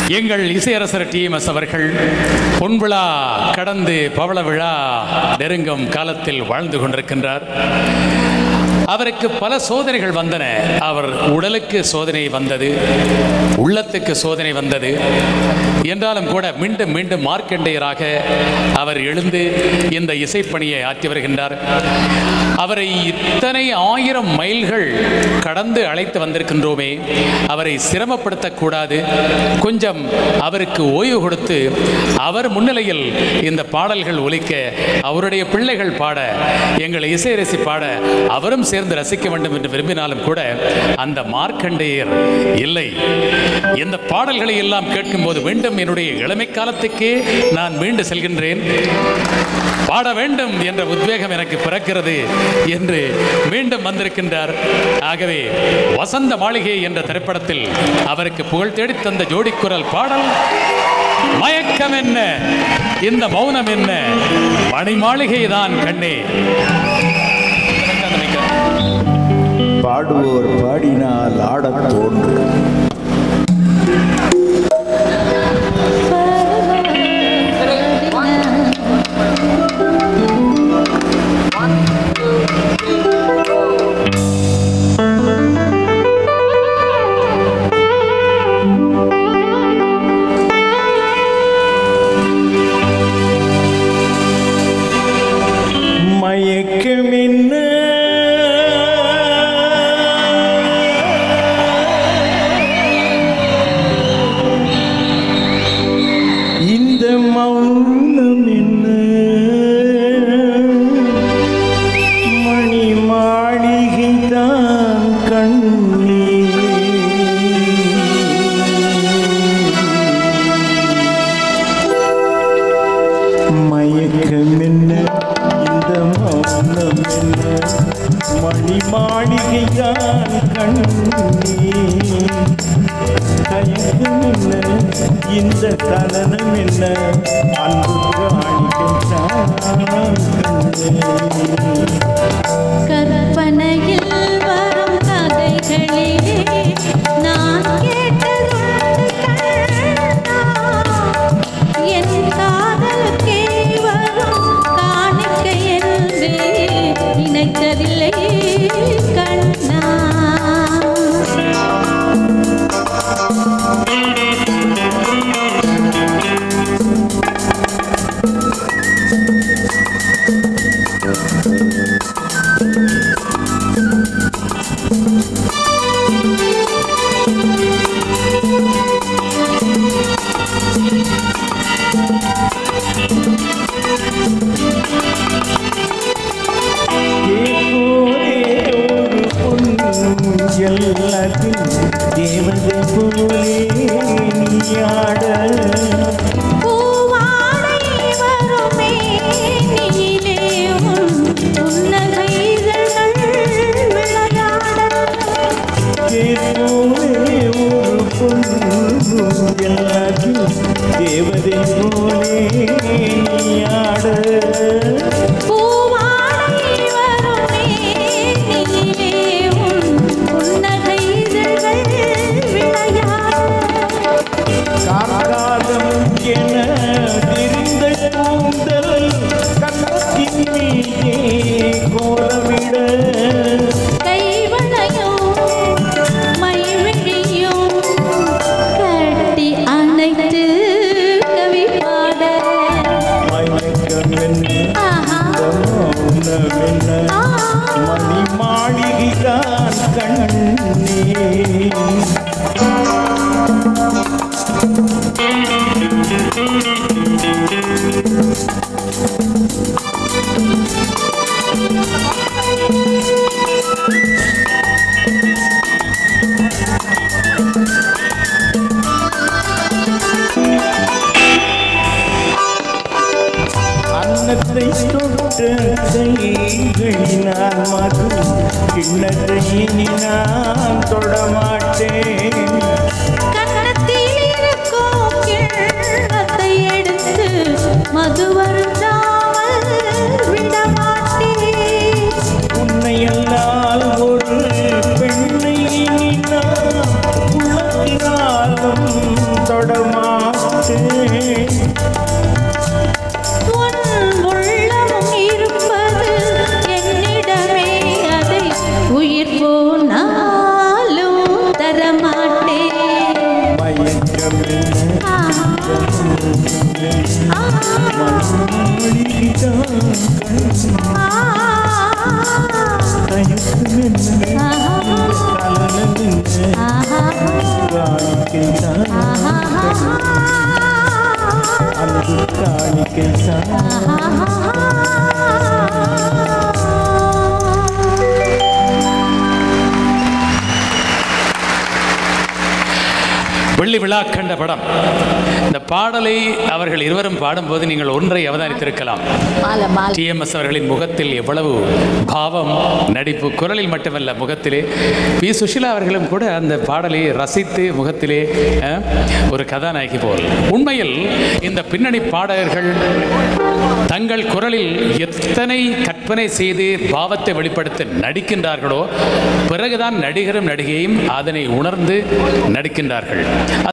எங்கள் இசையரசர் டிஎம்எஸ் அவர்கள் பொன்விழா கடந்து பவள விழா நெருங்கும் காலத்தில் வாழ்ந்து கொண்டிருக்கின்றார் அவருக்கு பல சோதனைகள் வந்தன அவர் உடலுக்கு சோதனை வந்தது உள்ளத்துக்கு சோதனை வந்தது என்றாலும் கூட மீண்டும் மீண்டும் மார்க்கண்டேயராக அவர் எழுந்து இந்த இசைப்பணியை ஆற்றி வருகின்றார் அவரை இத்தனை ஆயிரம் மைல்கள் கடந்து அழைத்து வந்திருக்கின்றோமே அவரை சிரமப்படுத்தக்கூடாது கொஞ்சம் அவருக்கு ஓய்வு கொடுத்து அவர் முன்னிலையில் இந்த பாடல்கள் ஒலிக்க அவருடைய பிள்ளைகள் பாட எங்கள் இசையரசி பாட அவரும் சேர்ந்து ரசிக்க வேண்டும் என்று விரும்பினாலும் கூட அந்த மார்க்கண்டேயர் இல்லை இந்த பாடல்களை எல்லாம் கேட்கும்போது மீண்டும் என்னுடைய இளமை காலத்துக்கே நான் மீண்டு செல்கின்றேன் பாட வேண்டும் என்ற உத்வேகம் எனக்கு பிறக்கிறது என்று மீண்டும் வந்திருக்கின்றார் ஆகவே வசந்த மாளிகை என்ற திரைப்படத்தில் அவருக்கு புகழ் தேடித் தந்த ஜோடிக்குரல் பாடல் மயக்கம் என்ன இந்த மௌனம் என்ன மணி மாளிகை தான் கண்ணே பாடுவோர் பாடினால் ஆடத் தோன்றும் மயக்கம் என்ன இந்த மௌனம் என்ன மணி மாளிகை தான் கண்ணே மயக்கம் என்ன இந்த மௌனம் என்ன மணி மாளிகைதான் கண்ணே தயக்கம் என்ன இந்த தலனம் என்ன அன்பு காணிக்கின்றான் கற்பனையில் வரும் கதைகளிலே நான் கேட்டதுண்டு கண்ணா. என் காதலுக்கே வரும் காணிக்கை என்று நினைத்ததில்லை கண்ணா தேவதை போலே நீயாட பூவாடை வருமே நீலே உன் புன்னகை இதழ்கள் விளையாட கேட்போலே ஒரு பொண்ணு எல்லாத்தையும் தேவதை போலே நீயாட பூவாடை வருமே நீலே உன் புன்னகை இதழ்கள் விளையாட காக்காதம் என விரிந்த கூந்தல் கன்னத்தின் மீதே கோலமிட கைவளையும் மைவிழியும் கட்டி அணைத்து கவி பாட மயக்கம் என்ன ஆஹா மௌனம் என்ன ஆ மணி மாளிகைதான் கண்ணே அன்னத்தை தொட்ட கைகளினால் மது கிண்ணத்தை இனி நான் தொடமாட்டேன் கன்னத்தில் இருக்கும் கிண்ணத்தை எடுத்து மது வருந்தாமல் விடமாட்டேன் உன்னை அல்லால் ஒரு பெண்ணை இனி நான் உள்ளத்தினாலும் தொடமா மாட்டேன் உன் உள்ளமும் இருப்பது என்னிடமே அதை உயிர் போனாலும் தரமாட்டேன் மயக்கம் என்ன ஆ, ஆ, மாளிகைதான் ஆ, தயக்கம் என்ன ஆ, கலனம் என்ன ஆ, காணிக்கைதான் அன்பு காணிக்கைதான் வெள்ளி விழா கண்ட படம் இந்த பாடலை அவர்கள் இருவரும் பாடும்போது நீங்கள் ஒன்றை அவதானித்திருக்கலாம் மாலை மாலை டிஎம்எஸ் அவர்களின் முகத்தில் எவ்வளவு பாவம் நடிப்பு குரலில் மட்டுமல்ல முகத்திலே பி சுஷிலா அவர்களும் கூட அந்த பாடலை ரசித்து முகத்திலே அஹ், ஒரு கதாநாயகி போல் உண்மையில் இந்த பின்னணி பாடகர்கள் தங்கள் குரலில் எத்தனை கற்பனை செய்து பாவத்தை வெளிப்படுத்த நடிக்கின்றார்களோ பிறகுதான் நடிகரும் நடிகையும் அதனை உணர்ந்து நடிக்கின்றார்கள்